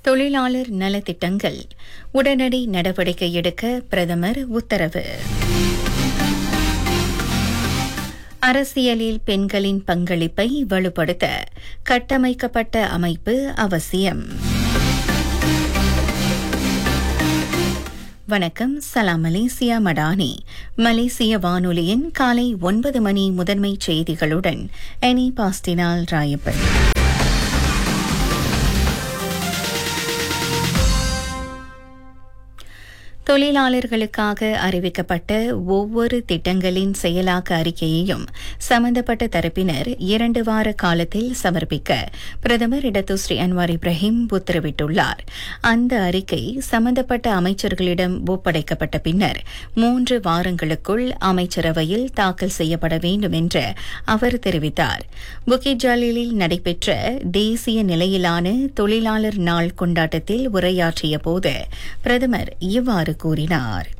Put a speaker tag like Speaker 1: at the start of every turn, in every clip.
Speaker 1: தொழிலாளர் நலத்திட்டங்கள் உடனடி நடவடிக்கை எடுக்க பிரதமர் உத்தரவு அரசியலில் பெண்களின் பங்களிப்பை வலுப்படுத்த கட்டமைக்கப்பட்ட அமைப்பு அவசியம் வணக்கம் சலாம் மலேசியா மடானி மலேசிய வானொலியின் காலை ஒன்பது மணி முதன்மை செய்திகளுடன் எனி பாஸ்டினால் ராயப்பன் தொழிலாளர்களுக்காக அறிவிக்கப்பட்ட ஒவ்வொரு திட்டங்களின் செயலாக்க அறிக்கையையும் சம்பந்தப்பட்ட தரப்பினர் இரண்டு வார காலத்தில் சமர்ப்பிக்க பிரதமர் இடத்துஸ்ரீ அன்வார் இப்ராஹிம் உத்தரவிட்டுள்ளார் அந்த அறிக்கை சம்பந்தப்பட்ட அமைச்சர்களிடம் ஒப்படைக்கப்பட்ட பின்னர் மூன்று வாரங்களுக்குள் அமைச்சரவையில் தாக்கல் செய்யப்பட வேண்டும் என்று அவர் தெரிவித்தார் புக்கிட் ஜாலிலில் நடைபெற்ற தேசிய நிலையிலான தொழிலாளர் நாள் கொண்டாட்டத்தில் உரையாற்றிய போது பிரதமர் இவ்வாறு கூறினார்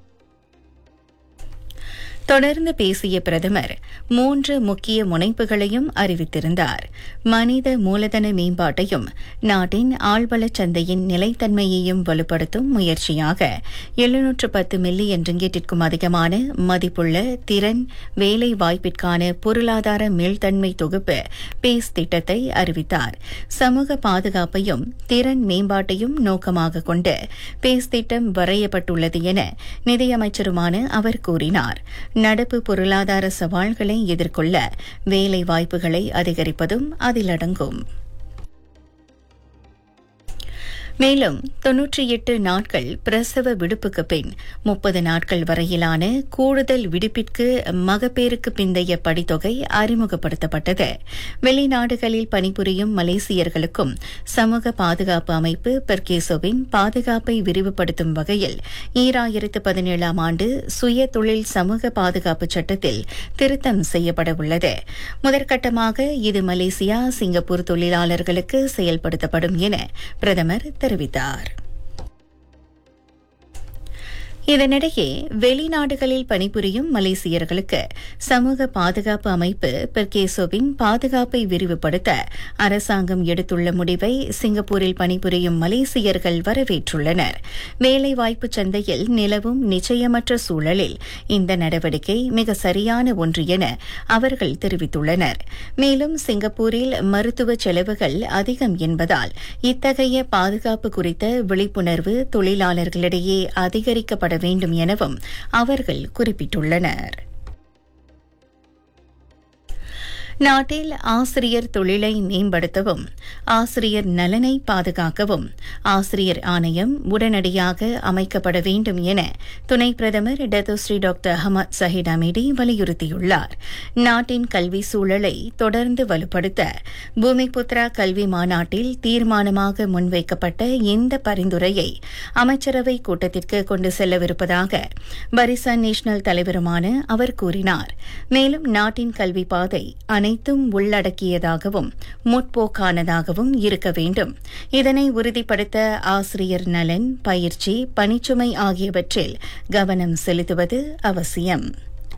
Speaker 1: தொடர்ந்து பேசிய பிரதமர் மூன்று முக்கிய முனைப்புகளையும் அறிவித்திருந்தார் மனித மூலதன மேம்பாட்டையும் நாட்டின் ஆழ்வளச் சந்தையின் நிலைத்தன்மையையும் வலுப்படுத்தும் முயற்சியாக எழுநூற்று பத்து மில்லியன் ரிங்கெட்டிற்கும் அதிகமான மதிப்புள்ள திறன் வேலை வாய்ப்பிற்கான பொருளாதார மீள்தன்மை தொகுப்பு பேஸ் திட்டத்தை அறிவித்தார் சமூக பாதுகாப்பையும் திறன் மேம்பாட்டையும் நோக்கமாக கொண்டு பேஸ் திட்டம் வரையப்பட்டுள்ளது என நிதியமைச்சருமான அவர் கூறினார் நடப்பு பொருளாதார சவால்களை எதிர்கொள்ள வேலை வாய்ப்புகளை அதிகரிப்பதும் அதில் அடங்கும் மேலும் தொன்னூற்றி எட்டு நாட்கள் பிரசவ விடுப்புக்கு பின் முப்பது நாட்கள் வரையிலான கூடுதல் விடுப்பிற்கு மகப்பேறுக்கு பிந்தைய படித்தொகை அறிமுகப்படுத்தப்பட்டது வெளிநாடுகளில் பணிபுரியும் மலேசியர்களுக்கும் சமூக பாதுகாப்பு அமைப்பு பெர்கேசோவின் பாதுகாப்பை விரிவுபடுத்தும் வகையில் ஈராயிரத்து பதினேழாம் ஆண்டு சுய தொழில் சமூக பாதுகாப்பு சட்டத்தில் திருத்தம் செய்யப்பட உள்ளது முதற்கட்டமாக இது மலேசியா சிங்கப்பூர் தொழிலாளர்களுக்கு செயல்படுத்தப்படும் என பிரதமர் தெரிவித்தார் இதனிடையே வெளிநாடுகளில் பணிபுரியும் மலேசியர்களுக்கு சமூக பாதுகாப்பு அமைப்பு பெர்கேசோவின் பாதுகாப்பை விரிவுபடுத்த அரசாங்கம் எடுத்துள்ள முடிவை சிங்கப்பூரில் பணிபுரியும் மலேசியர்கள் வரவேற்றுள்ளனர் வேலைவாய்ப்பு சந்தையில் நிலவும் நிச்சயமற்ற சூழலில் இந்த நடவடிக்கை மிக சரியான ஒன்று என அவர்கள் தெரிவித்துள்ளனர் மேலும் சிங்கப்பூரில் மருத்துவ செலவுகள் அதிகம் என்பதால் இத்தகைய பாதுகாப்பு குறித்த விழிப்புணர்வு தொழிலாளர்களிடையே அதிகரிக்கப்பட வேண்டும் எனவும் அவர்கள் குறிப்பிட்டுள்ளனர் நாட்டில் ஆசிரியர் தொழிலை மேம்படுத்தவும் ஆசிரியர் நலனை பாதுகாக்கவும் ஆசிரியர் ஆணையம் உடனடியாக அமைக்கப்பட வேண்டும் என துணை பிரதமர் Dato Sri doctor Ahmad Zahid Hamidi வலியுறுத்தியுள்ளார் நாட்டின் கல்வி சூழலை தொடர்ந்து வலுப்படுத்த பூமிபுத்ரா கல்வி மாநாட்டில் தீர்மானமாக முன்வைக்கப்பட்ட இந்த பரிந்துரையை அமைச்சரவை கூட்டத்திற்கு கொண்டு செல்லவிருப்பதாக பரிசான் நேஷனல் தலைவருமான அவர் கூறினார் மேலும் நாட்டின் கல்வி பாதை அனைத்தும் உள்ளடக்கியதாகவும் முற்போக்கானதாகவும் இருக்க வேண்டும் இதனை உறுதிப்படுத்த ஆசிரியர் நலன் பயிற்சி பணிச்சுமை ஆகியவற்றில் கவனம் செலுத்துவது அவசியம்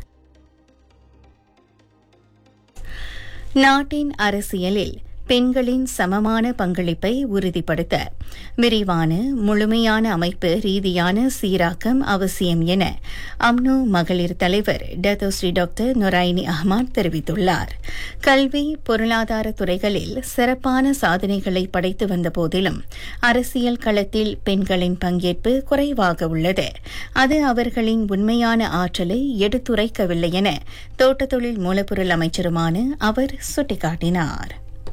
Speaker 1: நாட்டின் அரசியலில் பெண்களின் சமமான பங்களிப்பை உறுதிப்படுத்த விரிவான முழுமையான அமைப்பு ரீதியான சீராக்கம் அவசியம் என அம்னோ மகளிர் தலைவர் டத்தோஸ்ரீ டாக்டர் நொராயினி அஹ்மத் தெரிவித்துள்ளார் கல்வி பொருளாதார துறைகளில் சிறப்பான சாதனைகளை படைத்து வந்த போதிலும் அரசியல் களத்தில் பெண்களின் பங்கேற்பு குறைவாக உள்ளது அது அவர்களின் உண்மையான ஆற்றலை எடுத்துரைக்கவில்லை என தோட்டத் தொழில் மூலப்பொருள் அமைச்சருமான அவர் சுட்டிக்காட்டினார்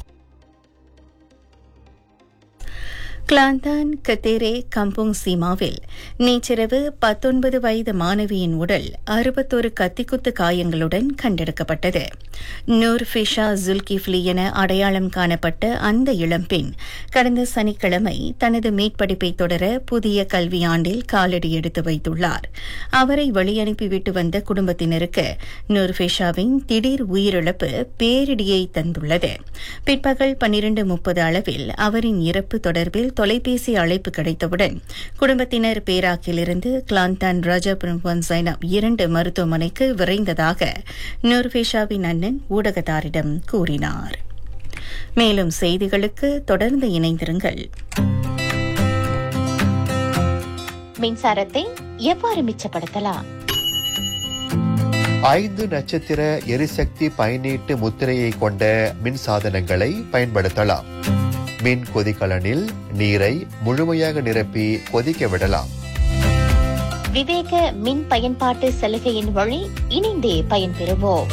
Speaker 1: கிளாந்தான் கத்தேரே கம்புங் சீமாவில் நேற்றிரவு பத்தொன்பது வயது மாணவியின் உடல் அறுபத்தொரு கத்திக்குத்து காயங்களுடன் கண்டெடுக்கப்பட்டது நூர் ஃபிஷா ஜுல்கிஃப்லி என அடையாளம் காணப்பட்ட அந்த இளம்பெண் கடந்த சனிக்கிழமை தனது மேற்படிப்பை தொடர புதிய கல்வியாண்டில் காலடி எடுத்து வைத்துள்ளார் அவரை வழியனுப்பிவிட்டு வந்த குடும்பத்தினருக்கு நூர் ஃபிஷாவின் திடீர் உயிரிழப்பு பேரிடியை தந்துள்ளது பிற்பகல் பன்னிரண்டு முப்பது அளவில் அவரின் இறப்பு தொடர்பில் தொலைபேசி அழைப்பு கிடைத்தவுடன் குடும்பத்தினர் பேராக்கிலிருந்து கிளாந்தான் ராஜாபுரம் சைனாப் இரண்டு மருத்துவமனைக்கு விரைந்ததாக நூர்ஃபேஷாவின் அண்ணன் ஊடகத்தாரிடம் கூறினார் மேலும் செய்திகளுக்கு தொடர்ந்து இணைந்திருங்கள்
Speaker 2: மின்சாரத்தை எவ்வாறு மிச்சப்படுத்தலாம்
Speaker 3: ஐந்து நட்சத்திர எரிசக்தி பயனீட்டு முத்திரையை கொண்ட மின் சாதனங்களை பயன்படுத்தலாம் மின் கொதிகலனில் நீரை முழுமையாக நிரப்பி கொதிக்க விடலாம்
Speaker 2: விவேக மின் பயன்பாட்டு சலுகையின் வழி இணைந்தே பயன்பெறுவோம்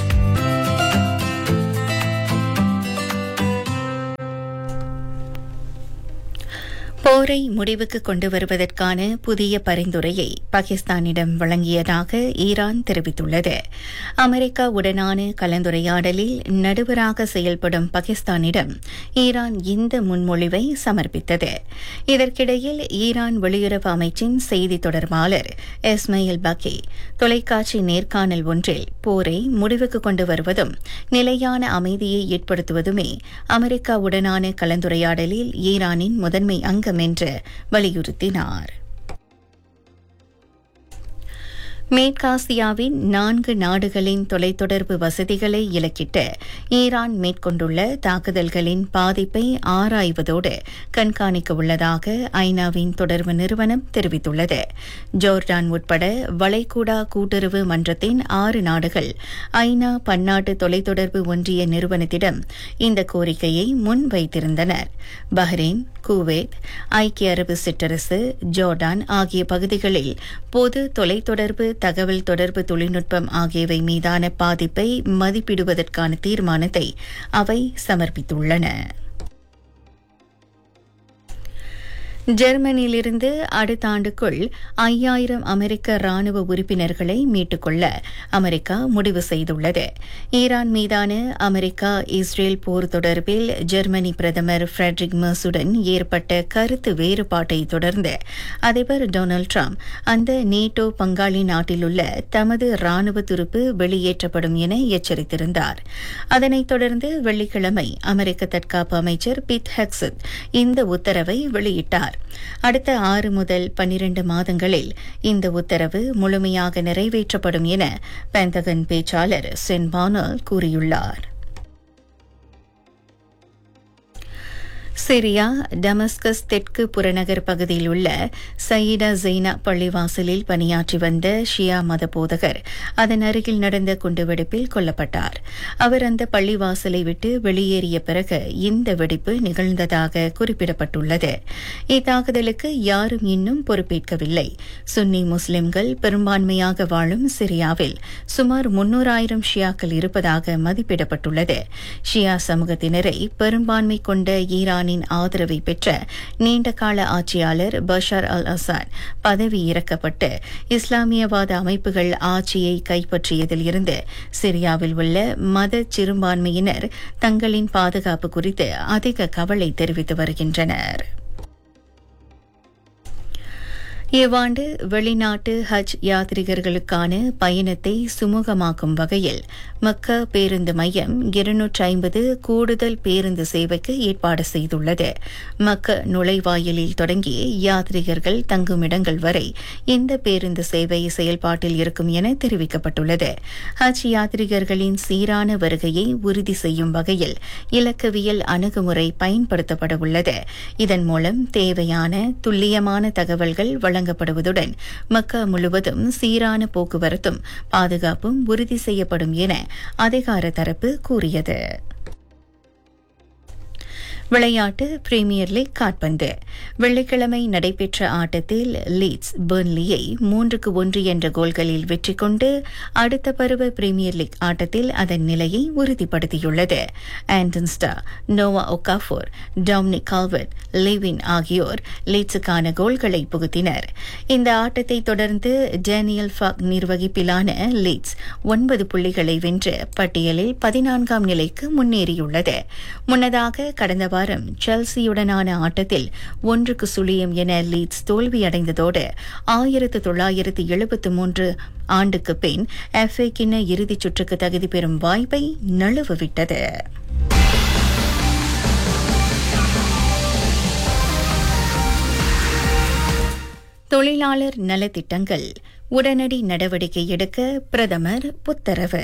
Speaker 1: போரை முடிவுக்கு கொண்டு வருவதற்கான புதிய பரிந்துரையை பாகிஸ்தானிடம் வழங்கியதாக ஈரான் தெரிவித்துள்ளது அமெரிக்காவுடனான கலந்துரையாடலில் நடுவராக செயல்படும் பாகிஸ்தானிடம் ஈரான் இந்த முன்மொழிவை சமர்ப்பித்தது இதற்கிடையில் ஈரான் வெளியுறவு அமைச்சின் செய்தி தொடர்பாளர் எஸ்மைல் பக்கி தொலைக்காட்சி நேர்காணல் ஒன்றில் போரை முடிவுக்கு கொண்டு வருவதும் நிலையான அமைதியை ஏற்படுத்துவதுமே அமெரிக்காவுடனான கலந்துரையாடலில் ஈரானின் முதன்மை அங்கம் என்று வலியுறுத்தினார் மேற்காசியாவின் நான்கு நாடுகளின் தொலைத்தொடர்பு வசதிகளை இலக்கிட்டு ஈரான் மேற்கொண்டுள்ள தாக்குதல்களின் பாதிப்பை ஆராய்வதோடு கண்காணிக்க உள்ளதாக ஐநாவின் தொடர்பு நிறுவனம் தெரிவித்துள்ளது ஜோர்டான் உட்பட வளைகுடா கூட்டுறவு மன்றத்தின் ஆறு நாடுகள் ஐநா பன்னாட்டு தொலைத்தொடர்பு ஒன்றிய நிறுவனத்திடம் இந்த கோரிக்கையை முன்வைத்திருந்தனர் பஹ்ரைன் குவைத் ஐக்கிய அரபு சிற்றரசு ஜோர்டான் ஆகிய பகுதிகளில் பொது தொலைத்தொடர்பு தகவல் தொடர்பு தொழில்நுட்பம் ஆகியவை மீதான பாதிப்பை மதிப்பிடுவதற்கான தீர்மானத்தை அவை சமர்ப்பித்துள்ளன ஜெர்மனியிலிருந்து அடுத்த ஆண்டுக்குள் ஐயாயிரம் அமெரிக்க ராணுவ உறுப்பினர்களை மீட்டுக்கொள்ள அமெரிக்கா முடிவு செய்துள்ளது ஈரான் மீதான அமெரிக்கா இஸ்ரேல் போர் தொடர்பில் ஜெர்மனி பிரதமர் ஃபிரெட்ரிக் மர்சுடன் ஏற்பட்ட கருத்து வேறுபாட்டை தொடர்ந்து அதிபர் டொனால்டு டிரம்ப் அந்த நேட்டோ பங்காளி நாட்டிலுள்ள தமது ராணுவ துருப்பு வெளியேற்றப்படும் என எச்சரித்திருந்தார் அதனைத் தொடர்ந்து வெள்ளிக்கிழமை அமெரிக்க தற்காப்பு அமைச்சர் பிட் ஹெக்ஸத் இந்த உத்தரவை வெளியிட்டார் அடுத்த ஆறு முதல் பன்னிரண்டு மாதங்களில் இந்த உத்தரவு முழுமையாக நிறைவேற்றப்படும் என பென்டகன் பேச்சாளர் சென் பானல் கூறியுள்ளார் சிரியா டமஸ்கஸ் தெற்கு புறநகர் பகுதியில் உள்ள சயீடா ஜெய்னா பள்ளிவாசலில் பணியாற்றி வந்த ஷியா மத போதகர் அதன் அருகில் நடந்த குண்டுவெடிப்பில் கொல்லப்பட்டார் அவர் அந்த பள்ளிவாசலை விட்டு வெளியேறிய பிறகு இந்த வெடிப்பு நிகழ்ந்ததாக குறிப்பிடப்பட்டுள்ளது இத்தாக்குதலுக்கு யாரும் இன்னும் பொறுப்பேற்கவில்லை சுன்னி முஸ்லிம்கள் பெரும்பான்மையாக வாழும் சிரியாவில் சுமார் முன்னூறாயிரம் ஷியாக்கள் இருப்பதாக மதிப்பிடப்பட்டுள்ளது ஷியா சமூகத்தினரை பெரும்பான்மை கொண்ட ஈரானின் ஆதரவை பெற்ற நீண்டகால ஆட்சியாளர் பஷார் அல் அசாத் பதவி இறக்கப்பட்டு இஸ்லாமியவாத அமைப்புகள் ஆட்சியை கைப்பற்றியதில் இருந்து சிரியாவில் உள்ள மத சிறுபான்மையினர் தங்களின் பாதுகாப்பு குறித்து அதிக கவலை தெரிவித்து வருகின்றனர் இவ்வாண்டு வெளிநாட்டு ஹஜ் யாத்ரிகர்களுக்கான பயணத்தை சுமூகமாக்கும் வகையில் மக்க பேருந்து மையம் இருநூற்றி ஐம்பது கூடுதல் பேருந்து சேவைக்கு ஏற்பாடு செய்துள்ளது மக்க நுழைவாயிலில் தொடங்கி யாத்ரிகர்கள் தங்கும் இடங்கள் வரை இந்த பேருந்து சேவை செயல்பாட்டில் இருக்கும் என தெரிவிக்கப்பட்டுள்ளது ஹஜ் யாத்ரிகர்களின் சீரான வருகையை உறுதி செய்யும் வகையில் இலக்கவியல் அணுகுமுறை பயன்படுத்தப்பட உள்ளது இதன் மூலம் தேவையான துல்லியமான தகவல்கள் வழங்கப்படுவதுடன் மக்கா முழுவதும் சீரான போக்குவரத்தும் பாதுகாப்பும் உறுதி செய்யப்படும் என அதிகார தரப்பு கூறியது விளையாட்டு பிரீமியர் லீக் காட்பந்து வெள்ளிக்கிழமை நடைபெற்ற ஆட்டத்தில் லீட்ஸ் பெர்ன்லியை மூன்றுக்கு ஒன்று என்ற கோல்களில் வெற்றி கொண்டு அடுத்த பருவ பிரீமியர் லீக் ஆட்டத்தில் அதன் நிலையை உறுதிப்படுத்தியுள்ளது Anton Stach Noah Okafor Dominic Calvert Lewin ஆகியோர் லீட்ஸுக்கான கோல்களை புகுத்தினர் இந்த ஆட்டத்தை தொடர்ந்து டேனியல் ஃபாக் நிர்வகிப்பிலான லீட்ஸ் ஒன்பது புள்ளிகளை வென்று பட்டியலில் பதினான்காம் நிலைக்கு முன்னேறியுள்ளது முன்னதாக கடந்த வாரம் செல்சியுடனான ஆட்டத்தில் ஒன்றுக்கு சுழியம் என லீட்ஸ் தோல்வியடைந்ததோடு ஆயிரத்து தொள்ளாயிரத்து எழுபத்து மூன்று ஆண்டுக்கு பின் எஃப்ஏ கிண்ண இறுதிச் சுற்றுக்கு தகுதி பெறும் வாய்ப்பை நழுவவிட்டது தொழிலாளர் நலத்திட்டங்கள் உடனடி நடவடிக்கை எடுக்க பிரதமர் உத்தரவு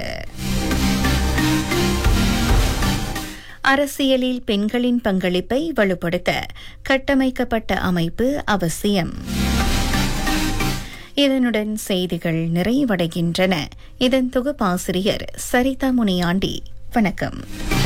Speaker 1: அரசியலில் பெண்களின் பங்களிப்பை வலுப்படுத்த கட்டமைக்கப்பட்ட அமைப்பு அவசியம் இதனுடன் செய்திகள் நிறைவடைகின்றன இதன் தொகுப்பாசிரியர் சரிதா முனியாண்டி வணக்கம்